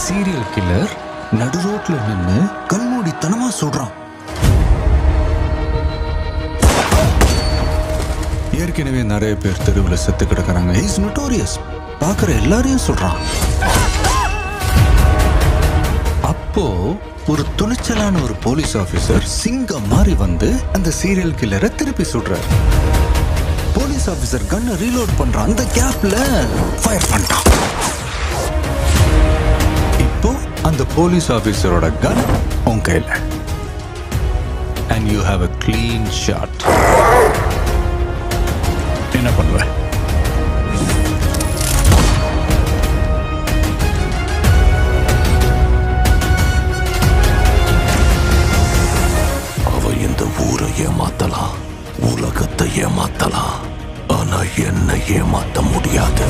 Serial killer நடு ரோட்ல நின்னு கண்மூடித்தனமா சொல்றான் ஏற்கனவே நிறைய பேர் தெருவில் செத்து கிடக்குறாங்க இஸ் நோட்டோரியஸ் பார்க்குற எல்லாரையும் சொல்றான் அப்போ ஒரு துணிச்சலான ஒரு போலீஸ் ஆபீசர் சிங்கம் மாதிரி வந்து அந்த சீரியல் கில்லரை திருப்பி சுடுறார் போலீஸ் ஆபீசர் கன்னை ரீலோட் பண்றான் அந்த கேப்ல ஃபயர் பண்ணிட்டான் இப்போ அந்த போலீஸ் ஆபீசரோட கன் உன் கையில and you have a clean shot என்ன பண்ணுவ அவ இந்த ஊரை ஏமாத்தலாம் உலகத்தை ஏமாத்தலாம் ஆனா என்ன ஏமாத்த முடியாது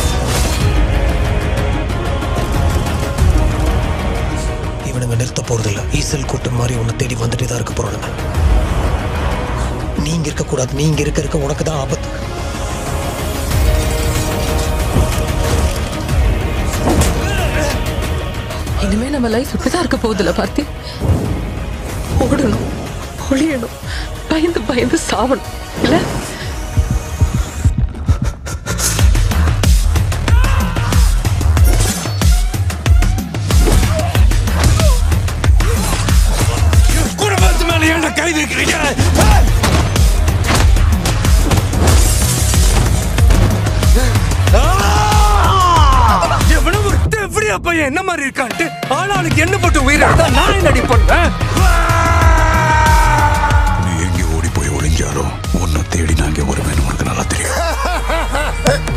இவனுங்க நிறுத்த போறதில்ல ஈசல் கூட்டம் மாதிரி உன்னை தேடி வந்துட்டே தான் இருக்க போறானுங்க நீங்க இருக்க கூடாது நீங்க இருக்க இருக்க உனக்கு தான் ஆபத்து இனிமே நம்ம லைஃப் இப்படிதான் இருக்க போகுதுல பார்த்தி ஓடணும் ஒளியணும் பயந்து பயந்து சாவணும் இல்ல குடும்பத்து மேல என்ன கை வைக்கிறீங்க எவனும் ஒரு எப்படியா பையன் என்ன மாதிரி இருக்கான்ட்டு ஆளாளுக்கு என்ன போட்டு உயிரை எடுத்தா நான் என்னடி பண்ணுவேன் நீ எங்கே ஓடி போய் ஒளிஞ்சாலும் உன்னை தேடி நான் இங்கே வருவேன் உனக்கு நல்லா தெரியும்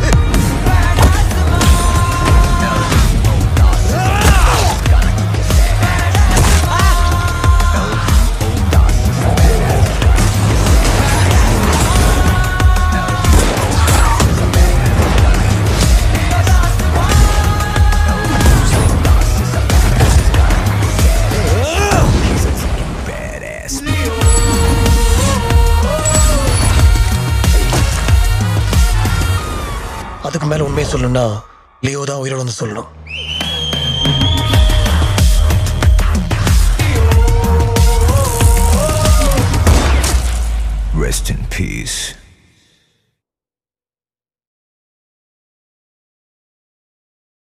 அதுக்கு மேல உண்மையை சொல்லணும்னா லியோ தான் உயிரோட வந்து சொல்லணும் Rest in peace.